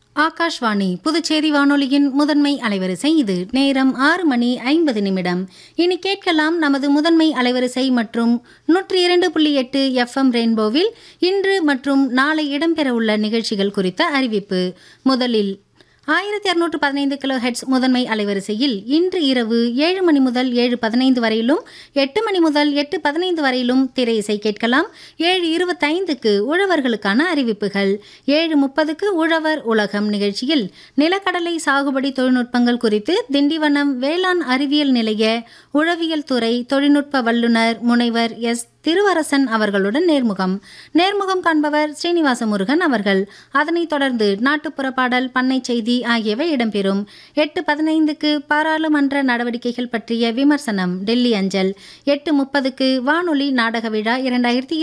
ஆகாஷ்வாணி புதுச்சேரி வானொலியின் முதன்மை அலைவரிசை இது நேரம் ஆறு மணி ஐம்பது நிமிடம் இனி கேட்கலாம் நமது முதன்மை அலைவரிசை மற்றும் நூற்றி இரண்டு புள்ளி எட்டு எஃப்எம் ரெயின்போவில் இன்று மற்றும் நாளை இடம்பெறவுள்ள நிகழ்ச்சிகள் குறித்த அறிவிப்பு முதலில் ஆயிரத்தி இரநூற்று பதினைந்து கிலோ ஹெட்ஸ் முதன்மை அலைவரிசையில் இன்று இரவு ஏழு மணி முதல் ஏழு பதினைந்து வரையிலும் எட்டு மணி முதல் எட்டு பதினைந்து வரையிலும் திரை இசை கேட்கலாம் ஏழு இருபத்தைந்துக்கு உழவர்களுக்கான அறிவிப்புகள் ஏழு முப்பதுக்கு உழவர் உலகம் நிகழ்ச்சியில் நிலக்கடலை சாகுபடி தொழில்நுட்பங்கள் குறித்து திண்டிவனம் வேளாண் அறிவியல் நிலைய உழவியல் துறை தொழில்நுட்ப வல்லுநர் முனைவர் எஸ் திருவரசன் அவர்களுடன் நேர்முகம் நேர்முகம் காண்பவர் ஸ்ரீனிவாச முருகன் அவர்கள் அதனைத் தொடர்ந்து நாட்டுப்புற பாடல் பண்ணை செய்தி ஆகியவை இடம்பெறும் எட்டு பதினைந்துக்கு பாராளுமன்ற நடவடிக்கைகள் பற்றிய விமர்சனம் டெல்லி அஞ்சல் எட்டு முப்பதுக்கு வானொலி நாடக விழா இரண்டாயிரத்தி